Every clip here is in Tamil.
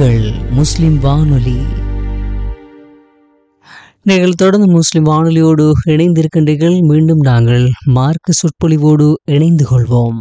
உங்கள் முஸ்லிம் வானொலி நீங்கள் தொடர்ந்து முஸ்லிம் வானொலியோடு இணைந்திருக்கின்றீர்கள் மீண்டும் நாங்கள் மார்க்க சொற்பொழிவோடு இணைந்து கொள்வோம்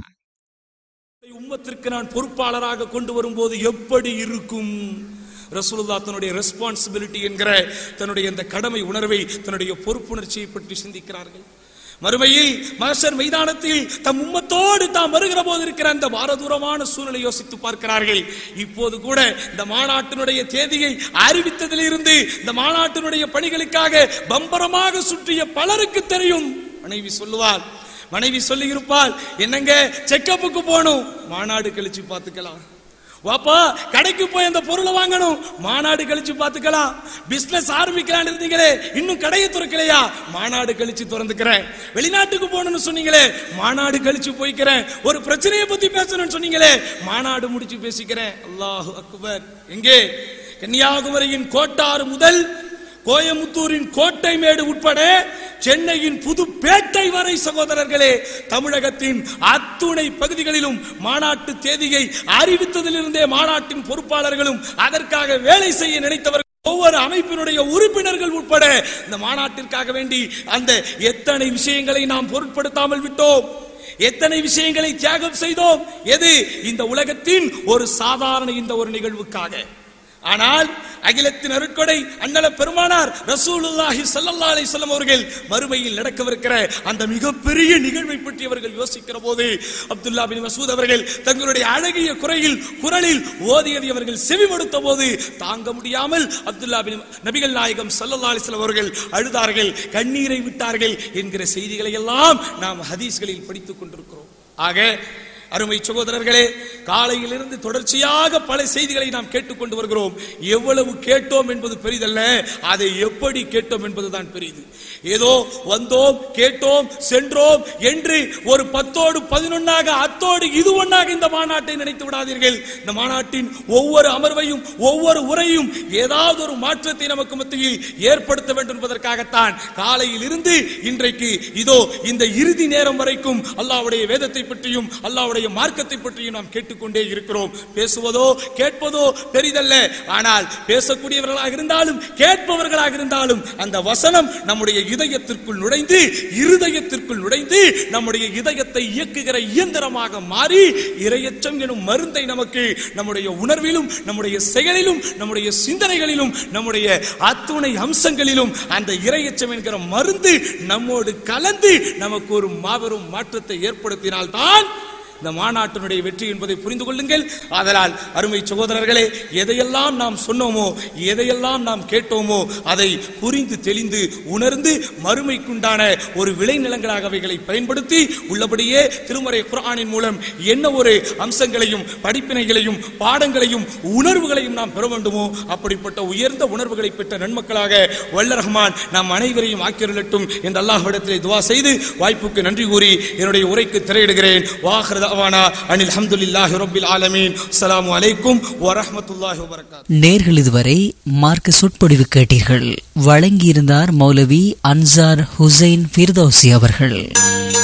உம்மத்திற்கு நான் பொறுப்பாளராக கொண்டு வரும்போது எப்படி இருக்கும் ரசூலுல்லா தன்னுடைய ரெஸ்பான்சிபிலிட்டி என்கிற தன்னுடைய இந்த கடமை உணர்வை தன்னுடைய பொறுப்புணர்ச்சியை பற்றி சிந்திக்கிறார்கள் மறுமையில் மகசர் மைதானத்தில் தம் உம்மத்தோடு தாம் வருகிற போது இருக்கிற அந்த பாரதூரமான சூழலை யோசித்து பார்க்கிறார்கள் இப்போது கூட இந்த மாநாட்டினுடைய தேதியை அறிவித்ததிலிருந்து இந்த மாநாட்டினுடைய பணிகளுக்காக பம்பரமாக சுற்றிய பலருக்கு தெரியும் மனைவி சொல்லுவாள் மனைவி சொல்லி இருப்பாள் என்னங்க செக்கப்புக்கு போகணும் மாநாடு கழிச்சு பார்த்துக்கலாம் வாப்பா கடைக்கு போய் அந்த பொருளை வாங்கணும் மாநாடு கழிச்சு பார்த்துக்கலாம் பிசினஸ் ஆரம்பிக்கலாம்னு இருந்தீங்களே இன்னும் கடையை திறக்கலையா மாநாடு கழிச்சு திறந்துக்கிறேன் வெளிநாட்டுக்கு போகணும்னு சொன்னீங்களே மாநாடு கழிச்சு போய்க்கிறேன் ஒரு பிரச்சனையை பத்தி பேசணும்னு சொன்னீங்களே மாநாடு முடிச்சு பேசிக்கிறேன் அல்லாஹு அக்பர் எங்கே கன்னியாகுமரியின் கோட்டாறு முதல் கோயமுத்தூரின் கோட்டை மேடு உட்பட சென்னையின் புதுப்பேட்டை வரை சகோதரர்களே தமிழகத்தின் அத்துணை பகுதிகளிலும் மாநாட்டு தேதியை அறிவித்ததிலிருந்தே மாநாட்டின் பொறுப்பாளர்களும் அதற்காக வேலை செய்ய நினைத்தவர்கள் ஒவ்வொரு அமைப்பினுடைய உறுப்பினர்கள் உட்பட இந்த மாநாட்டிற்காக வேண்டி அந்த எத்தனை விஷயங்களை நாம் பொருட்படுத்தாமல் விட்டோம் எத்தனை விஷயங்களை தியாகம் செய்தோம் எது இந்த உலகத்தின் ஒரு சாதாரண இந்த ஒரு நிகழ்வுக்காக ஆனால் அகிலத்தின் அருட்கொடை அண்ணல பெருமானார் ரசூலுல்லாஹி ஸல்லல்லாஹு அலைஹி வஸல்லம் அவர்கள் மறுமையில் நடக்கவிருக்கிற அந்த மிகப்பெரிய நிகழ்வை பற்றி அவர்கள் யோசிக்கிற போது அப்துல்லா பின் மசூத் அவர்கள் தங்களுடைய அழகிய குறையில் குரலில் ஓதியதை அவர்கள் செவிமடுத்த போது தாங்க முடியாமல் அப்துல்லா பின் நபிகள் நாயகம் ஸல்லல்லாஹு அலைஹி வஸல்லம் அவர்கள் அழுதார்கள் கண்ணீரை விட்டார்கள் என்கிற செய்திகளை எல்லாம் நாம் ஹதீஸ்களில் படித்துக் கொண்டிருக்கிறோம் ஆக அருமை சகோதரர்களே காலையிலிருந்து தொடர்ச்சியாக பல செய்திகளை நாம் கேட்டுக்கொண்டு வருகிறோம் எவ்வளவு கேட்டோம் என்பது பெரிதல்ல அதை எப்படி கேட்டோம் என்பதுதான் பெரிது ஏதோ வந்தோம் கேட்டோம் சென்றோம் என்று ஒரு பத்தோடு பதினொன்னாக அத்தோடு இது ஒன்னாக இந்த மாநாட்டை நினைத்து விடாதீர்கள் இந்த மாநாட்டின் ஒவ்வொரு அமர்வையும் ஒவ்வொரு உரையும் ஏதாவது ஒரு மாற்றத்தை நமக்கு மத்தியில் ஏற்படுத்த வேண்டும் என்பதற்காகத்தான் காலையில் இருந்து இன்றைக்கு இதோ இந்த இறுதி நேரம் வரைக்கும் அல்லாவுடைய வேதத்தை பற்றியும் அல்லாவுடைய மார்க்கத்தை பற்றியும் நாம் கேட்டுக்கொண்டே இருக்கிறோம் பேசுவதோ கேட்பதோ பெரிதல்ல ஆனால் பேசக்கூடியவர்களாக இருந்தாலும் கேட்பவர்களாக இருந்தாலும் அந்த வசனம் நம்முடைய இதயத்திற்குள் நுழைந்து இருதயத்திற்குள் நுழைந்து நம்முடைய இதயத்தை இயக்குகிற இயந்திரமாக மாறி இரையச்சம் எனும் மருந்தை நமக்கு நம்முடைய உணர்விலும் நம்முடைய செயலிலும் நம்முடைய சிந்தனைகளிலும் நம்முடைய அத்துணை அம்சங்களிலும் அந்த இரையச்சம் என்கிற மருந்து நம்மோடு கலந்து நமக்கு ஒரு மாபெரும் மாற்றத்தை ஏற்படுத்தினால்தான் இந்த மாநாட்டினுடைய வெற்றி என்பதை புரிந்து கொள்ளுங்கள் ஆதலால் அருமை சகோதரர்களே எதையெல்லாம் நாம் சொன்னோமோ எதையெல்லாம் நாம் கேட்டோமோ அதை புரிந்து தெளிந்து உணர்ந்து மறுமைக்குண்டான ஒரு விளைநிலங்களாக அவைகளை பயன்படுத்தி உள்ளபடியே திருமறை குர்ஆனின் மூலம் என்ன ஒரு அம்சங்களையும் படிப்பினைகளையும் பாடங்களையும் உணர்வுகளையும் நாம் பெற வேண்டுமோ அப்படிப்பட்ட உயர்ந்த உணர்வுகளை பெற்ற நன்மக்களாக வல்ல ரஹ்மான் நாம் அனைவரையும் ஆக்கிரலட்டும் என்று அல்லாஹ்விடத்திலே துவா செய்து வாய்ப்புக்கு நன்றி கூறி என்னுடைய உரைக்கு திரையிடுகிறேன் வாஹ்ரத அவானா அனில் அல்ஹம்துலில்லாஹி ரப்பில் ஆலமீன் அஸ்ஸலாமு அலைக்கும் வரஹ்மத்துல்லாஹி வபரகாத்துஹு நேர்கள் இதுவரை மார்க்க சொற்பொழிவு கேட்டீர்கள் வழங்கியிருந்தார் மௌலவி அன்சார் ஹுசைன் ஃபிர்தௌசி அவர்கள்